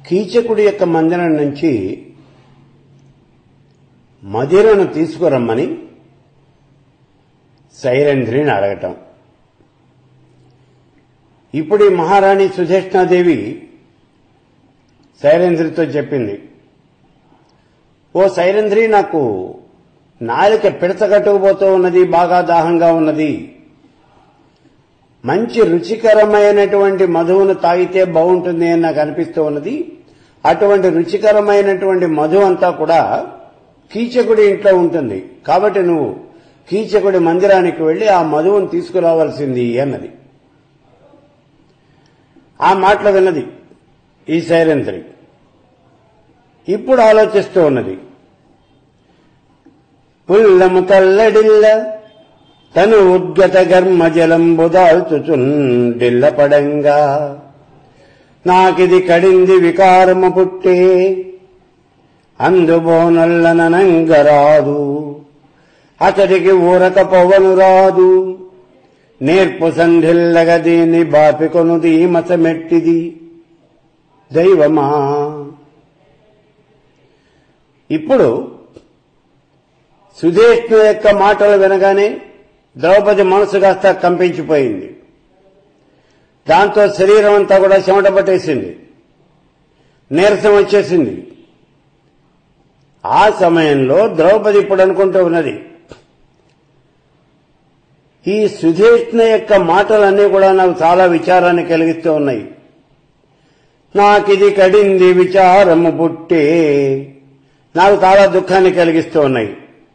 కీచకుడి యొక్క మందిరం నుంచి మదిరను తీసుకురమ్మని సైరంధ్రిని అడగటం ఇప్పుడు ఈ మహారాణి సుధేష్ణాదేవి సైరేంద్రితో చెప్పింది ఓ సైరేంద్రి నాకు నాలిక పిడతగట్టుకుపోతూ ఉన్నది బాగా దాహంగా ఉన్నది మంచి రుచికరమైనటువంటి మధువును తాగితే బాగుంటుంది అని నాకు అనిపిస్తూ ఉన్నది అటువంటి రుచికరమైనటువంటి మధు అంతా కూడా కీచకుడి ఇంట్లో ఉంటుంది కాబట్టి నువ్వు కీచకుడి మందిరానికి వెళ్లి ఆ మధువును తీసుకురావాల్సింది అన్నది ఆ మాటలు విన్నది ఈ సైరంత్రి ఇప్పుడు ఆలోచిస్తూ ఉన్నది పుల్లము తల్లడిల్ల తను ఉద్గత గర్మ జలంబుదాల్చుచుండిల్ల పడంగా నాకిది కడింది వికారము పుట్టే అందుబోనల్లనంగరాదు అతడికి ఊరక పొవను రాదు నేర్పు సంధిల్లగ దీన్ని బాపికొనుది మసమెట్టిది దైవమా ఇప్పుడు సుధేష్ణు యొక్క మాటలు వినగానే ద్రౌపది మనసు కాస్త కంపించిపోయింది దాంతో శరీరం అంతా కూడా చెమట పట్టేసింది నీరసం వచ్చేసింది ఆ సమయంలో ద్రౌపది ఇప్పుడు అనుకుంటూ ఉన్నది ఈ సుధేష్ణ యొక్క మాటలన్నీ కూడా నాకు చాలా విచారాన్ని కలిగిస్తూ ఉన్నాయి నాకిది కడింది విచారము పుట్టే నాకు చాలా దుఃఖాన్ని కలిగిస్తూ ఉన్నాయి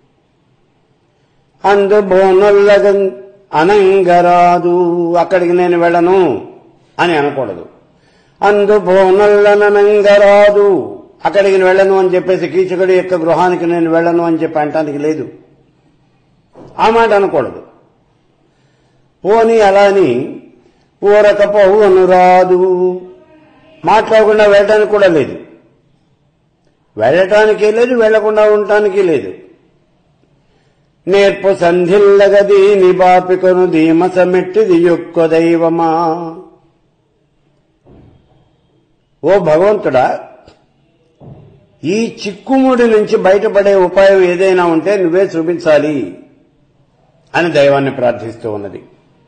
అందుబోనొల్లగన్ అనంగరాదు అక్కడికి నేను వెళ్ళను అని అనకూడదు అందుబోనల్లనంగరాదు అక్కడికి నేను వెళ్ళను అని చెప్పేసి కీచకుడి యొక్క గృహానికి నేను వెళ్ళను అని చెప్పి అంటానికి లేదు ఆ మాట అనకూడదు పోని అలా అని ఊరకపోవు అనురాదు మాట్లాడకుండా వెళ్ళడానికి కూడా లేదు వెళ్ళటానికి లేదు వెళ్లకుండా ఉండటానికి లేదు నేర్పు సంధిల్లగది నిబాపికొను ధీమసమెట్టిది యొక్క దైవమా ఓ భగవంతుడా ఈ చిక్కుముడి నుంచి బయటపడే ఉపాయం ఏదైనా ఉంటే నువ్వే చూపించాలి అని దైవాన్ని ప్రార్థిస్తూ ఉన్నది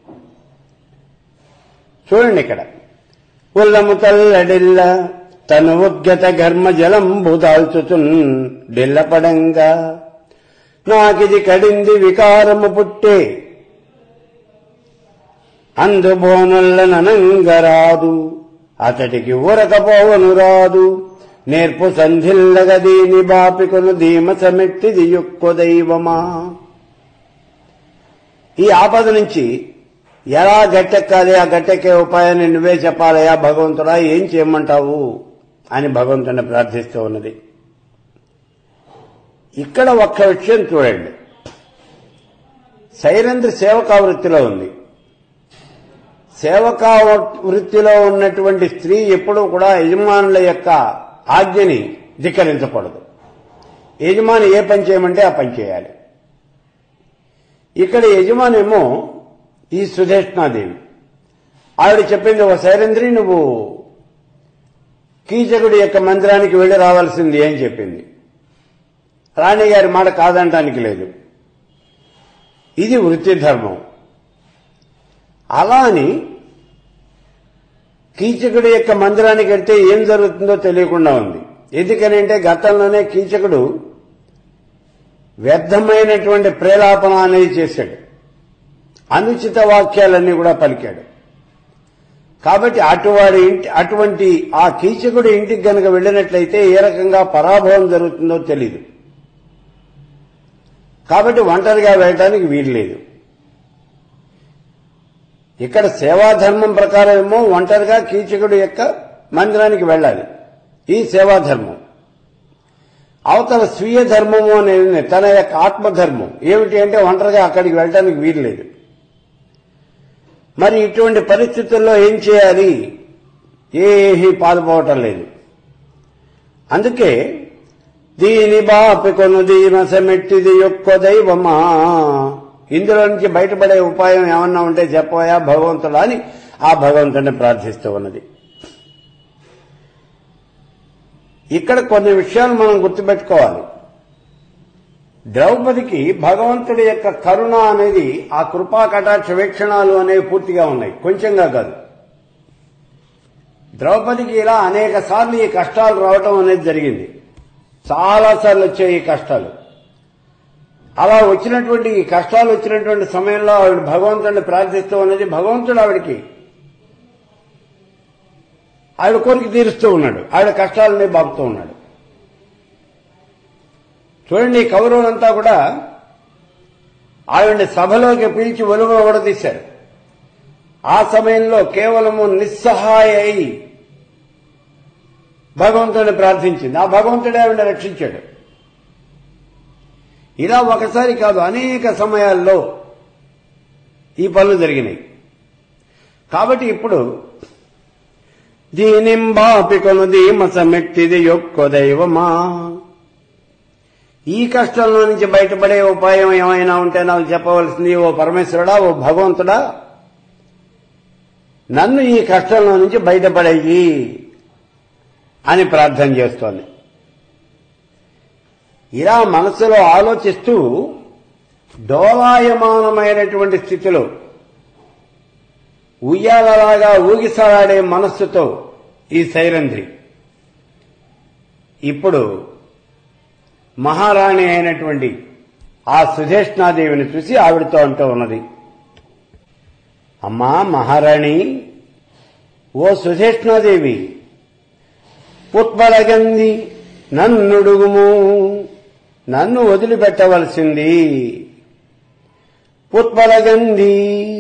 చూడండి ఇక్కడ ఉల్లము తల్లడిల్ల తను ఉద్గత ఘర్మ జలంబు దాల్చుచున్ డిల్లపడంగా నాకిది కడింది వికారము పుట్టే అందుబోనుల్లనంగరాదు అతడికి ఊరకపోవను రాదు నేర్పు సంధిల్లగ దీని బాపికొను ధీమసమెట్టిది యొక్క దైవమా ఈ ఆపద నుంచి ఎలా గట్టెక్కాలి ఆ గట్టెక్కే ఉపాయాన్ని నువ్వే చెప్పాలయా భగవంతుడా ఏం చేయమంటావు అని భగవంతుని ప్రార్థిస్తూ ఉన్నది ఇక్కడ ఒక్క విషయం చూడండి సైరంధ్ర సేవకా వృత్తిలో ఉంది సేవకా వృత్తిలో ఉన్నటువంటి స్త్రీ ఎప్పుడూ కూడా యజమానుల యొక్క ఆజ్ఞని ధిక్కరించకూడదు యజమాని ఏ పని చేయమంటే ఆ పని చేయాలి ఇక్కడ యజమానేమో ఈ సుధేష్ణాదేవి ఆవిడ చెప్పింది ఓ సైరంధ్రి నువ్వు కీచకుడి యొక్క మందిరానికి వెళ్లి రావాల్సింది అని చెప్పింది రాణి గారి మాట కాదనటానికి లేదు ఇది వృత్తి ధర్మం అలా అని కీచకుడి యొక్క మందిరానికి వెళ్తే ఏం జరుగుతుందో తెలియకుండా ఉంది ఎందుకనంటే గతంలోనే కీచకుడు వ్యర్థమైనటువంటి ప్రేలాపన అనేది చేశాడు అనుచిత వాక్యాలన్నీ కూడా పలికాడు కాబట్టి అటువాడి ఇంటి అటువంటి ఆ కీచకుడి ఇంటికి గనక వెళ్ళినట్లయితే ఏ రకంగా పరాభవం జరుగుతుందో తెలియదు కాబట్టి ఒంటరిగా వెళ్ళడానికి వీలు లేదు ఇక్కడ సేవాధర్మం ప్రకారం ఏమో ఒంటరిగా కీచకుడు యొక్క మందిరానికి వెళ్ళాలి ఈ సేవాధర్మం అవతల స్వీయ ధర్మము అనేది తన యొక్క ఆత్మధర్మం ఏమిటి అంటే ఒంటరిగా అక్కడికి వెళ్ళడానికి వీలు లేదు మరి ఇటువంటి పరిస్థితుల్లో ఏం చేయాలి ఏహీ పాల్పోవటం లేదు అందుకే దీని బాపికొను దీమసమెట్టిది యొక్క దైవమా ఇందులో నుంచి బయటపడే ఉపాయం ఏమన్నా ఉంటే చెప్పవయా భగవంతుడా అని ఆ భగవంతుడిని ప్రార్థిస్తూ ఉన్నది ఇక్కడ కొన్ని విషయాలు మనం గుర్తుపెట్టుకోవాలి ద్రౌపదికి భగవంతుడి యొక్క కరుణ అనేది ఆ కృపా కటాక్ష వీక్షణాలు అనేవి పూర్తిగా ఉన్నాయి కొంచెంగా కాదు ద్రౌపదికి ఇలా అనేక సార్లు ఈ కష్టాలు రావటం అనేది జరిగింది చాలా సార్లు వచ్చాయి ఈ కష్టాలు అలా వచ్చినటువంటి ఈ కష్టాలు వచ్చినటువంటి సమయంలో ఆవిడ భగవంతుడిని ప్రార్థిస్తూ ఉన్నది భగవంతుడు ఆవిడికి ఆవిడ కోరిక తీరుస్తూ ఉన్నాడు ఆవిడ కష్టాలని బాపుతూ ఉన్నాడు చూడండి ఈ కౌరవులంతా కూడా ఆవిడ్ని సభలోకి పిలిచి ఒలువ ఓడదీశారు ఆ సమయంలో కేవలము నిస్సహాయ అయి భగవంతుడిని ప్రార్థించింది ఆ భగవంతుడే ఆవిడ రక్షించాడు ఇలా ఒకసారి కాదు అనేక సమయాల్లో ఈ పనులు జరిగినాయి కాబట్టి ఇప్పుడు దీనింబాపికొను ధీమసమెట్టిది యొక్క దైవమా ఈ కష్టంలో నుంచి బయటపడే ఉపాయం ఏమైనా ఉంటే నాకు చెప్పవలసింది ఓ పరమేశ్వరుడా ఓ భగవంతుడా నన్ను ఈ కష్టంలో నుంచి బయటపడేయి అని ప్రార్థన చేస్తోంది ఇలా మనసులో ఆలోచిస్తూ డోలాయమానమైనటువంటి స్థితిలో ఉయ్యాలలాగా ఊగిసలాడే మనస్సుతో ఈ సైరంధ్రి ఇప్పుడు మహారాణి అయినటువంటి ఆ సుధేష్ణాదేవిని చూసి ఆవిడతో అంటూ ఉన్నది అమ్మా మహారాణి ఓ సుధేష్ణాదేవి పుష్పలగంది నన్నుడుగుము నన్ను వదిలిపెట్టవలసింది పుష్పలగంధి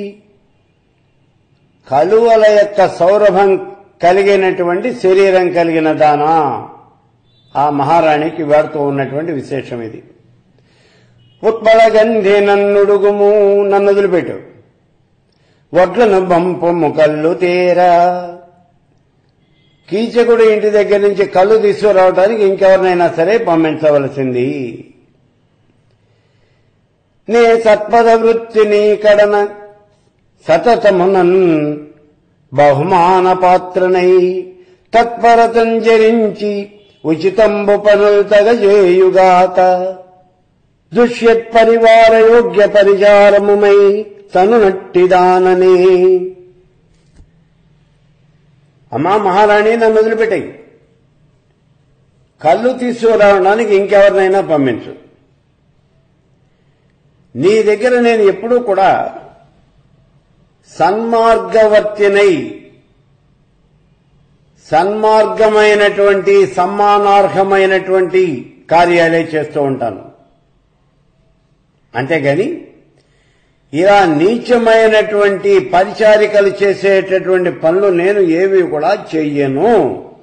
కలువల యొక్క సౌరభం కలిగినటువంటి శరీరం కలిగిన దానా ఆ మహారాణికి వాడుతూ ఉన్నటువంటి విశేషం ఇది ఉత్పలగంధి నన్నుడుగుము నన్ను వదిలిపెట్టు వడ్లను బంపము కళ్ళు తేరా కీచకుడు ఇంటి దగ్గర నుంచి కళ్ళు తీసుకురావడానికి ఇంకెవరినైనా సరే పంపించవలసింది నే సత్పద వృత్తిని కడన సతతమునన్ బహుమాన పాత్రనై తత్పరతంజరించి ఉచితంబు పనులు తగజేయుగాక దుష్యత్ పరివార యోగ్య పరిచారముమై తను నట్టిదాననే అమ్మా మహారాణి నన్ను వదిలిపెట్టాయి కళ్ళు తీసుకురావడానికి ఇంకెవరినైనా పంపించు నీ దగ్గర నేను ఎప్పుడూ కూడా సన్మార్గవర్తినై సన్మార్గమైనటువంటి సమ్మానార్హమైనటువంటి కార్యాలే చేస్తూ ఉంటాను అంతేగాని ఇలా నీచమైనటువంటి పరిచారికలు చేసేటటువంటి పనులు నేను ఏవి కూడా చెయ్యను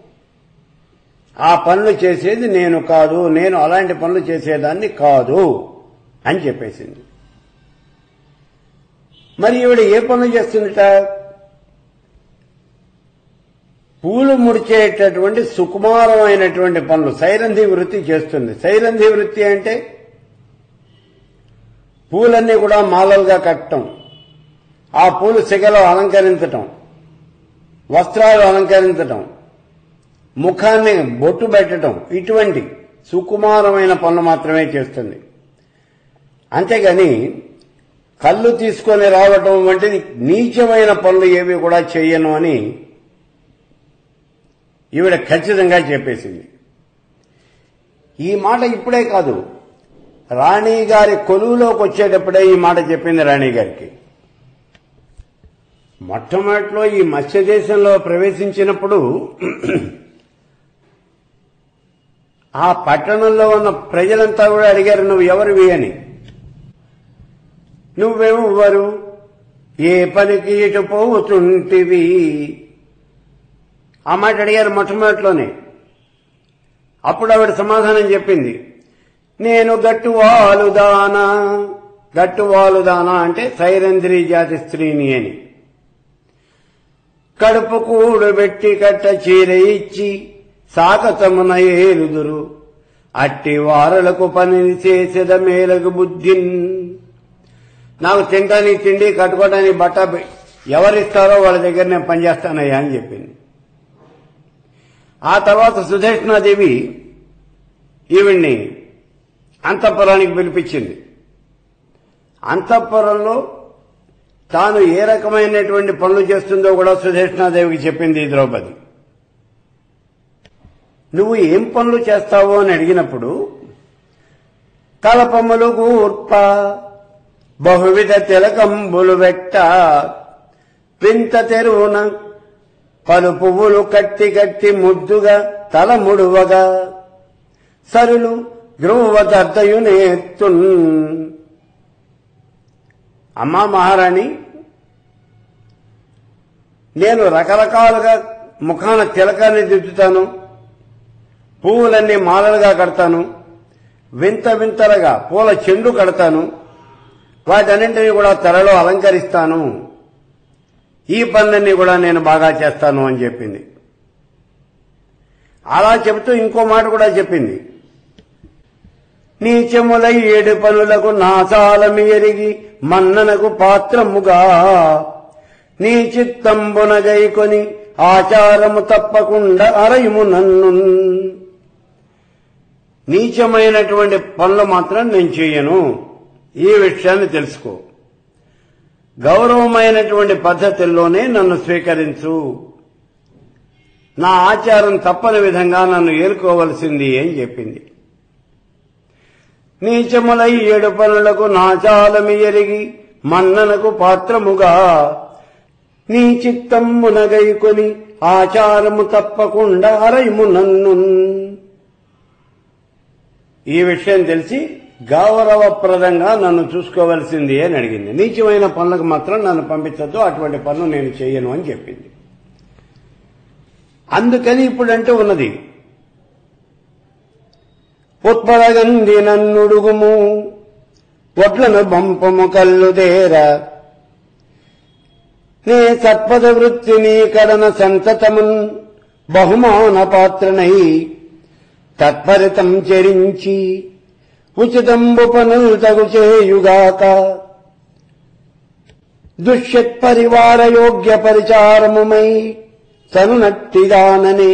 ఆ పనులు చేసేది నేను కాదు నేను అలాంటి పనులు చేసేదాన్ని కాదు అని చెప్పేసింది మరి ఈవిడ ఏ పనులు చేస్తుందట పూలు ముడిచేటటువంటి సుకుమారమైనటువంటి పనులు సైరంధి వృత్తి చేస్తుంది సైరంధి వృత్తి అంటే పూలన్నీ కూడా మాలలుగా కట్టడం ఆ పూలు సిగలో అలంకరించటం వస్త్రాలు అలంకరించటం ముఖాన్ని బొట్టు పెట్టడం ఇటువంటి సుకుమారమైన పనులు మాత్రమే చేస్తుంది అంతేగాని కళ్ళు తీసుకొని రావటం వంటిది నీచమైన పనులు ఏవి కూడా చేయను అని ఈవిడ ఖచ్చితంగా చెప్పేసింది ఈ మాట ఇప్పుడే కాదు రాణి గారి కొలువులోకి వచ్చేటప్పుడే ఈ మాట చెప్పింది రాణి గారికి మొట్టమొదట్లో ఈ మత్స్య దేశంలో ప్రవేశించినప్పుడు ఆ పట్టణంలో ఉన్న ప్రజలంతా కూడా అడిగారు నువ్వు ఎవరివి అని నువ్వెవ్వరు ఏ పనికి ఇటు పోతుంటివి ఆ మాట అడిగారు మొట్టమొదటిలోనే అప్పుడు ఆవిడ సమాధానం చెప్పింది నేను గట్టువాలుదానా గట్టువాలుదానా అంటే సైరంధ్రి జాతి స్త్రీని అని కడుపు కూడబెట్టి కట్ట చీర ఇచ్చి సాకతమున ఏలుదురు అట్టి వారలకు పని చేసేద మేలకు బుద్ధిన్ నాకు తినడానికి తిండి కట్టుకోవడానికి బట్ట పె- ఎవరిస్తారో వాళ్ళ దగ్గర నేను పనిచేస్తానయ్యా అని చెప్పింది ఆ తర్వాత సుధేష్ణాదేవి ఈవిడ్ని అంతఃపురానికి పిలిపించింది అంతఃపురంలో తాను ఏ రకమైనటువంటి పనులు చేస్తుందో కూడా సుధేష్ణాదేవికి చెప్పింది ఈ ద్రౌపది నువ్వు ఏం పనులు చేస్తావో అని అడిగినప్పుడు కలపములు గూర్ప బహువిధ తిలకంబులు వెట్ట పింత తెరువున పలు పువ్వులు కట్టి కట్టి ముద్దుగా తల ముడువగా సరులు గ్రోవదర్దయునేత్తున్ అమ్మా మహారాణి నేను రకరకాలుగా ముఖాన తిలకాన్ని దిద్దుతాను పువ్వులన్నీ మాలలుగా కడతాను వింత వింతలుగా పూల చెండు కడతాను వాటన్నింటినీ కూడా త్వరలో అలంకరిస్తాను ఈ పనులన్నీ కూడా నేను బాగా చేస్తాను అని చెప్పింది అలా చెబుతూ ఇంకో మాట కూడా చెప్పింది నీచములై ఏడు పనులకు నాసాలమి ఎరిగి మన్ననకు పాత్రముగా నీ చిత్తంబునగైకొని ఆచారము తప్పకుండా అరయుము నన్ను నీచమైనటువంటి పనులు మాత్రం నేను చేయను ఈ విషయాన్ని తెలుసుకో గౌరవమైనటువంటి పద్ధతుల్లోనే నన్ను స్వీకరించు నా ఆచారం తప్పని విధంగా నన్ను ఏలుకోవలసింది అని చెప్పింది నీచములై ఏడు పనులకు నాచాలమి ఎరిగి మన్ననకు పాత్రముగా నీ చిత్తమ్మునగైకొని ఆచారము తప్పకుండా అరయుము నన్ను ఈ విషయం తెలిసి గౌరవప్రదంగా నన్ను చూసుకోవలసింది అని అడిగింది నీచమైన పనులకు మాత్రం నన్ను పంపించద్దు అటువంటి పనులు నేను చేయను అని చెప్పింది అందుకని ఇప్పుడంటే ఉన్నది ఉత్పలగంది నన్నుడుగుము ఒట్లను బంపము కల్లుదేర నే సత్పద వృత్తి నీ కడన సంతతమున్ బహుమాన పాత్రనై తత్పరితం చెరించి ఉచితంబు పనులు తగు చేయుగాక దుష్యత్పరివార యోగ్య పరిచారముమై తనునట్టిదాననే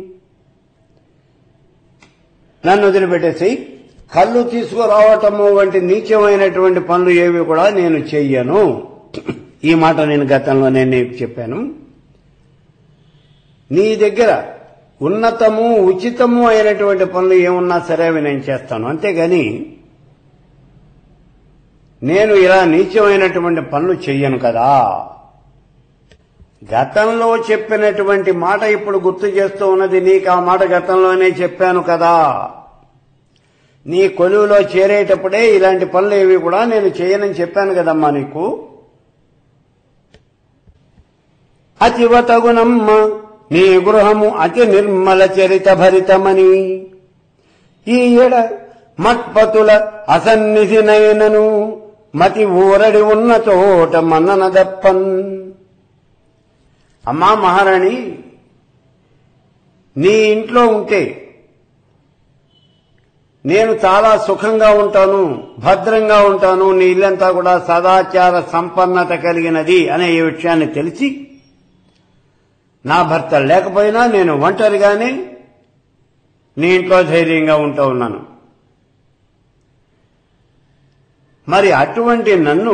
నన్ను వదిలిపెట్టేసి కళ్ళు తీసుకురావటము వంటి నీచమైనటువంటి పనులు ఏవి కూడా నేను చెయ్యను ఈ మాట నేను గతంలోనే నీకు చెప్పాను నీ దగ్గర ఉన్నతము ఉచితము అయినటువంటి పనులు ఏమున్నా సరే అవి నేను చేస్తాను అంతేగాని నేను ఇలా నీచమైనటువంటి పనులు చెయ్యను కదా గతంలో చెప్పినటువంటి మాట ఇప్పుడు గుర్తు చేస్తూ ఉన్నది నీకు ఆ మాట గతంలోనే చెప్పాను కదా నీ కొలువులో చేరేటప్పుడే ఇలాంటి పనులు ఏవి కూడా నేను చేయనని చెప్పాను కదమ్మా నీకు అతివ తగునమ్మ నీ గృహము అతి నిర్మల చరిత భరితమని ఈ ఎడ మట్పతుల అసన్నిధినైనను మతి ఊరడి ఉన్న చోట మన్నన దప్పన్ అమ్మా మహారాణి నీ ఇంట్లో ఉంటే నేను చాలా సుఖంగా ఉంటాను భద్రంగా ఉంటాను నీ ఇల్లంతా కూడా సదాచార సంపన్నత కలిగినది అనే ఈ విషయాన్ని తెలిసి నా భర్త లేకపోయినా నేను ఒంటరిగానే నీ ఇంట్లో ధైర్యంగా ఉంటూ ఉన్నాను మరి అటువంటి నన్ను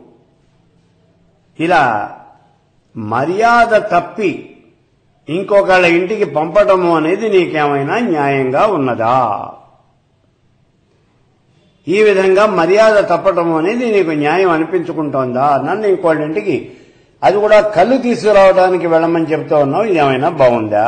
ఇలా మర్యాద తప్పి ఇంకొకళ్ళ ఇంటికి పంపటము అనేది నీకేమైనా న్యాయంగా ఉన్నదా ఈ విధంగా మర్యాద తప్పటము అనేది నీకు న్యాయం అనిపించుకుంటోందా నన్ను ఇంకోళ్ళ ఇంటికి అది కూడా కళ్ళు తీసుకురావడానికి వెళ్ళమని చెప్తా ఉన్నావు ఇదేమైనా బాగుందా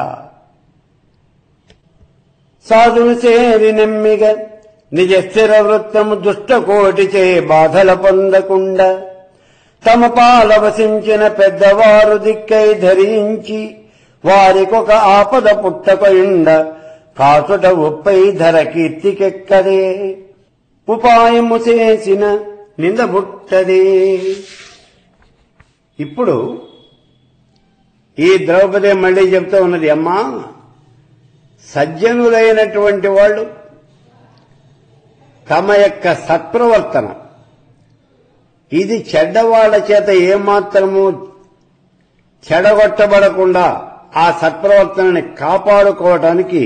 సాధును చేరి నెమ్మిగ నిజ స్థిర వృత్తము దుష్ట కోటిచే బాధల పొందకుండా తమ పాలవసించిన పెద్దవారు దిక్కై ధరించి వారికొక ఆపద పుట్టకయుండ కాసుట ఉప్పై ధర కీర్తికెక్కదే ఉపాయము చేసిన నిందబుట్టదే ఇప్పుడు ఈ ద్రౌపది మళ్ళీ చెప్తూ ఉన్నది అమ్మా సజ్జనులైనటువంటి వాళ్ళు తమ యొక్క సత్ప్రవర్తన ఇది చెడ్డవాళ్ల చేత ఏమాత్రము చెడగొట్టబడకుండా ఆ సత్ప్రవర్తనని కాపాడుకోవటానికి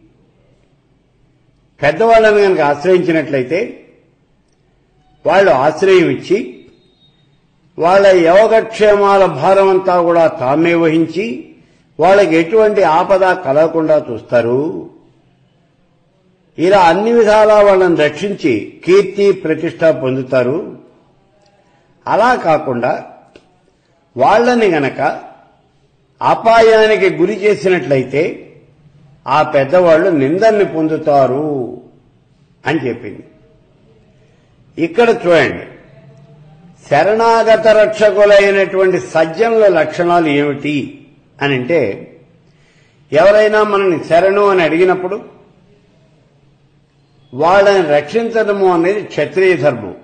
పెద్దవాళ్ళని కనుక ఆశ్రయించినట్లయితే వాళ్ళు ఆశ్రయం ఇచ్చి వాళ్ళ యోగక్షేమాల భారం అంతా కూడా తామే వహించి వాళ్ళకి ఎటువంటి ఆపద కలగకుండా చూస్తారు ఇలా అన్ని విధాలా వాళ్ళని రక్షించి కీర్తి ప్రతిష్ట పొందుతారు అలా కాకుండా వాళ్ళని గనక అపాయానికి గురి చేసినట్లయితే ఆ పెద్దవాళ్ళు నిందల్ని పొందుతారు అని చెప్పింది ఇక్కడ చూడండి శరణాగత రక్షకులైనటువంటి సజ్జనుల లక్షణాలు ఏమిటి అని అంటే ఎవరైనా మనని శరణు అని అడిగినప్పుడు వాళ్ళని రక్షించడము అనేది క్షత్రియ ధర్మం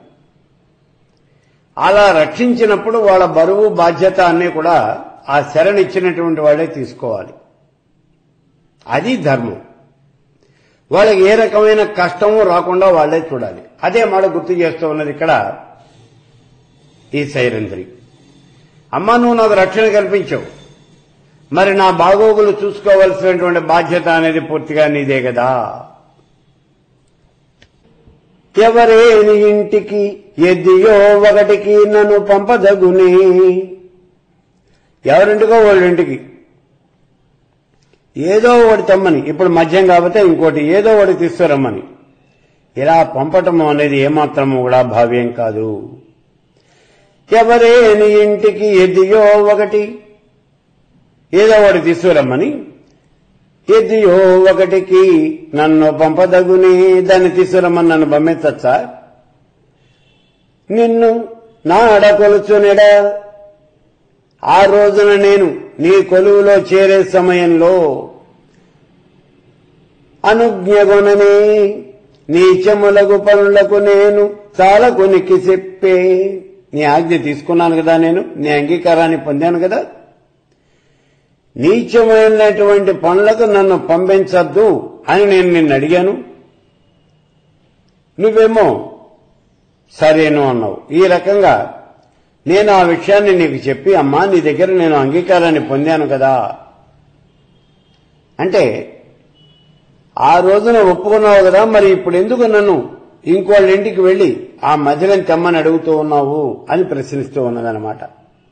అలా రక్షించినప్పుడు వాళ్ళ బరువు బాధ్యత అన్నీ కూడా ఆ శరణిచ్చినటువంటి వాళ్ళే తీసుకోవాలి అది ధర్మం వాళ్ళకి ఏ రకమైన కష్టము రాకుండా వాళ్ళే చూడాలి అదే మాట గుర్తు చేస్తూ ఉన్నది ఇక్కడ ఈ సైరంధ్రి అమ్మ నువ్వు నాకు రక్షణ కల్పించావు మరి నా బాగోగులు చూసుకోవలసినటువంటి బాధ్యత అనేది పూర్తిగా నీదే కదా ఎవరేని ఇంటికి ఎద్దియో ఒకటికి నన్ను పంపదగునే ఎవరింటికో వాళ్ళ ఇంటికి ఏదో ఒకటి తెమ్మని ఇప్పుడు మద్యం కాకపోతే ఇంకోటి ఏదో ఒకటి తీసుకురమ్మని ఇలా పంపటం అనేది ఏమాత్రము కూడా భావ్యం కాదు ఎవరేని ఇంటికి ఎద్దియో ఒకటి ఏదో ఒకటి తీసుకురమ్మని ఎద్దియో ఒకటికి నన్ను పంపదగుని దాన్ని తీసుకురమ్మని నన్ను పంపించచ్చా నిన్ను నాడ కొలుచునిడ ఆ రోజున నేను నీ కొలువులో చేరే సమయంలో అనుజ్ఞగొననే నీచములగు పనులకు నేను చాలా కొనికి చెప్పే నీ ఆజ్ఞ తీసుకున్నాను కదా నేను నీ అంగీకారాన్ని పొందాను కదా నీచమైనటువంటి పనులకు నన్ను పంపించద్దు అని నేను నిన్ను అడిగాను నువ్వేమో సరేను అన్నావు ఈ రకంగా నేను ఆ విషయాన్ని నీకు చెప్పి అమ్మా నీ దగ్గర నేను అంగీకారాన్ని పొందాను కదా అంటే ఆ రోజున ఒప్పుకున్నావు కదా మరి ఇప్పుడు ఎందుకు నన్ను ఇంకోళ్ళ ఇంటికి వెళ్లి ఆ మధ్యలను తెమ్మని అడుగుతూ ఉన్నావు అని ప్రశ్నిస్తూ ఉన్నదనమాట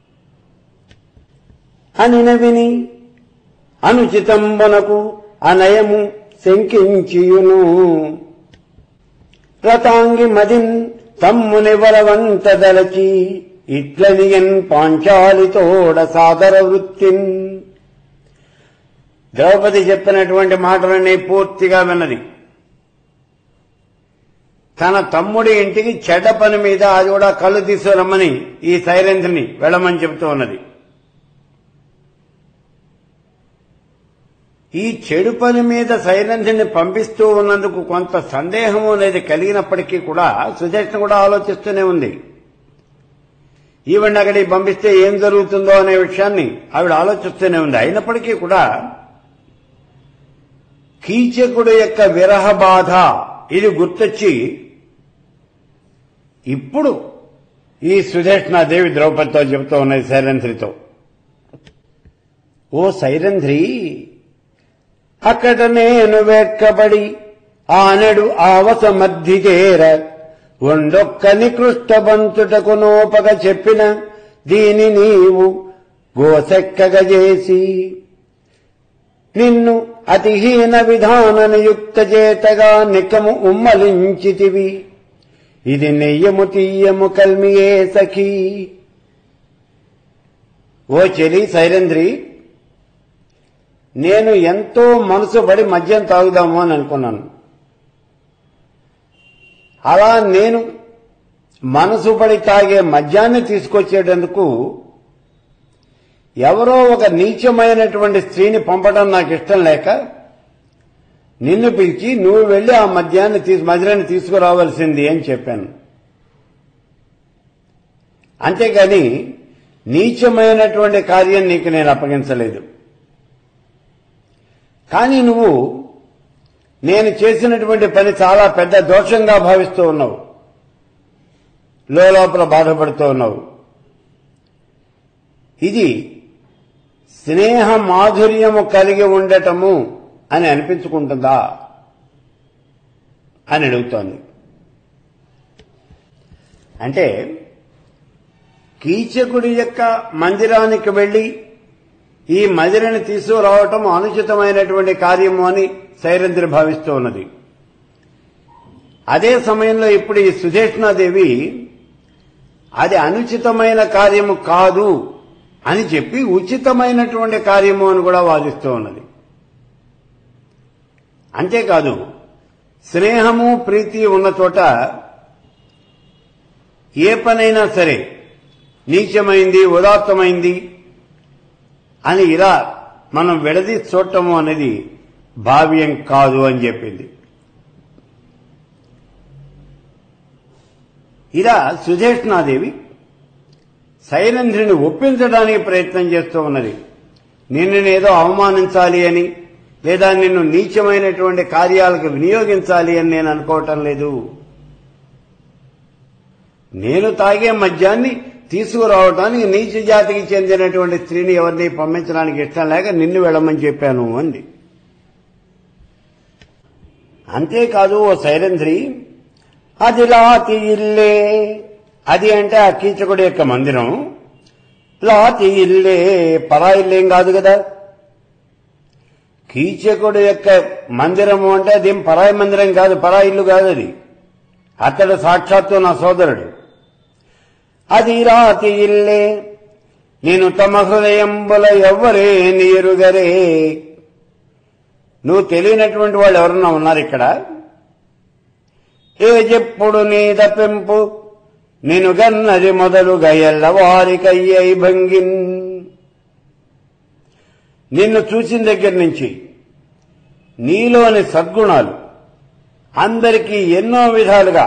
అనిన విని అనుచితంబనకు అనయము శంకించియును రతాంగి మదిన్ తమ్ముని బలవంత దలచి ఇట్లనియన్ పాంచాలితోడ సాదర వృత్తిన్ ద్రౌపది చెప్పినటువంటి మాటలన్నీ పూర్తిగా విన్నది తన తమ్ముడి ఇంటికి చెడ్డ పని మీద అది కూడా కళ్ళు తీసుకురమ్మని ఈ సైలెంత్ని వెళ్ళమని చెబుతూ ఉన్నది ఈ చెడు పని మీద సైలెంత్ని పంపిస్తూ ఉన్నందుకు కొంత సందేహం అనేది కలిగినప్పటికీ కూడా సుజేష్ణ కూడా ఆలోచిస్తూనే ఉంది ఈవెండ్ అక్కడికి పంపిస్తే ఏం జరుగుతుందో అనే విషయాన్ని ఆవిడ ఆలోచిస్తూనే ఉంది అయినప్పటికీ కూడా కీచకుడు యొక్క విరహ బాధ ఇది గుర్తొచ్చి ఇప్పుడు ఈ సుధేష్ణాదేవి ద్రౌపదితో చెబుతూ ఉన్నది సైరంధ్రితో ఓ సైరంధ్రి అక్కడ నేను వెక్కబడి ఆనడు ఆవస మధ్య చేర ఒండొక్క నికృష్ట బంతుటకు నోపక చెప్పిన దీని నీవు గోసెక్కగ చేసి నిన్ను అతిహీన విధాన నియుక్త చేతగా నికము ఉమ్మలించితివి ఇది నెయ్యము తీయము కల్మియే సఖీ ఓ చెలి సైరంధ్రి నేను ఎంతో మనసు పడి మద్యం తాగుదాము అని అనుకున్నాను అలా నేను మనసు పడి తాగే మద్యాన్ని తీసుకొచ్చేటందుకు ఎవరో ఒక నీచమైనటువంటి స్త్రీని పంపడం నాకు ఇష్టం లేక నిన్ను పిలిచి నువ్వు వెళ్లి ఆ మద్యాన్ని తీసు మద్యాన్ని తీసుకురావాల్సింది అని చెప్పాను అంతేగాని నీచమైనటువంటి కార్యం నీకు నేను అప్పగించలేదు కానీ నువ్వు నేను చేసినటువంటి పని చాలా పెద్ద దోషంగా భావిస్తూ ఉన్నావు లోపల బాధపడుతూ ఉన్నావు ఇది స్నేహ మాధుర్యము కలిగి ఉండటము అని అనిపించుకుంటుందా అని అడుగుతోంది అంటే కీచకుడి యొక్క మందిరానికి వెళ్లి ఈ మదిరని తీసుకురావటం అనుచితమైనటువంటి కార్యము అని సైరంధ్రి భావిస్తూ ఉన్నది అదే సమయంలో ఇప్పుడు ఈ సుధేష్ణాదేవి అది అనుచితమైన కార్యము కాదు అని చెప్పి ఉచితమైనటువంటి కార్యము అని కూడా వాదిస్తూ ఉన్నది అంతేకాదు స్నేహము ప్రీతి ఉన్న చోట ఏ పనైనా సరే నీచమైంది ఉదాత్తమైంది అని ఇలా మనం విడది చూడటము అనేది భావ్యం కాదు అని చెప్పింది ఇలా సుధేష్ణాదేవి శైలేంద్రుని ఒప్పించడానికి ప్రయత్నం చేస్తూ ఉన్నది నిన్ను ఏదో అవమానించాలి అని లేదా నిన్ను నీచమైనటువంటి కార్యాలకు వినియోగించాలి అని నేను అనుకోవటం లేదు నేను తాగే మద్యాన్ని తీసుకురావటానికి నీచ జాతికి చెందినటువంటి స్త్రీని ఎవరిని పంపించడానికి ఇష్టం లేక నిన్ను వెళ్ళమని చెప్పాను అంది అంతేకాదు ఓ సైరంధ్రి అది లాతి ఇల్లే అది అంటే ఆ కీచకుడి యొక్క మందిరం లాతి ఇల్లే పరా ఇల్లేం కాదు కదా కీచకుడు యొక్క మందిరము అంటే అదేం పరాయి మందిరం కాదు పరా ఇల్లు కాదు అది అతడు సాక్షాత్తు నా సోదరుడు అది రాతి ఇల్లే నేను తమ హృదయంబుల ఎవ్వరే నీరుగరే నువ్వు తెలియనటువంటి వాళ్ళు ఎవరన్నా ఉన్నారు ఇక్కడ ఏ చెప్పుడు నీ దప్పింపు నేను గన్నది మొదలుగా ఎల్లవారికయ్యై భంగిన్ నిన్ను చూసిన దగ్గర నుంచి నీలోని సద్గుణాలు అందరికీ ఎన్నో విధాలుగా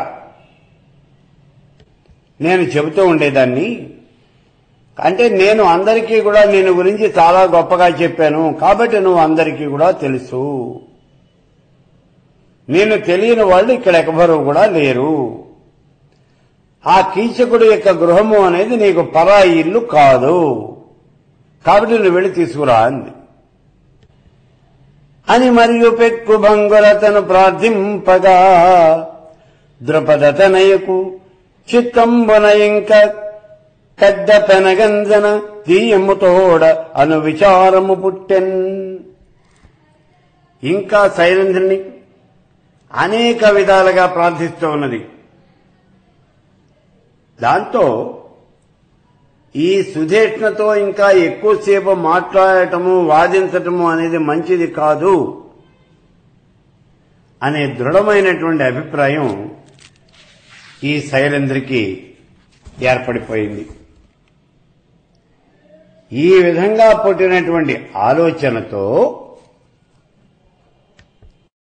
నేను చెబుతూ ఉండేదాన్ని అంటే నేను అందరికీ కూడా నేను గురించి చాలా గొప్పగా చెప్పాను కాబట్టి నువ్వు అందరికీ కూడా తెలుసు నేను తెలియని వాళ్ళు ఇక్కడ ఎవ్వరూ కూడా లేరు ఆ కీచకుడు యొక్క గృహము అనేది నీకు పరాయి ఇల్లు కాదు కాబట్టి నువ్వు వెళ్ళి తీసుకురా అంది అని మరియు పెక్కు భంగులతను ప్రార్థింపగా ద్రుపదతనయకు చిత్తంబున ఇంక పెద్ద పెనగంజన తీయము తోడ అను విచారము పుట్టెన్ ఇంకా శైలేంద్రుని అనేక విధాలుగా ప్రార్థిస్తూ ఉన్నది దాంతో ఈ సుధేష్ణతో ఇంకా ఎక్కువసేపు మాట్లాడటము వాదించటము అనేది మంచిది కాదు అనే దృఢమైనటువంటి అభిప్రాయం ఈ శైలేంద్రికి ఏర్పడిపోయింది ఈ విధంగా పుట్టినటువంటి ఆలోచనతో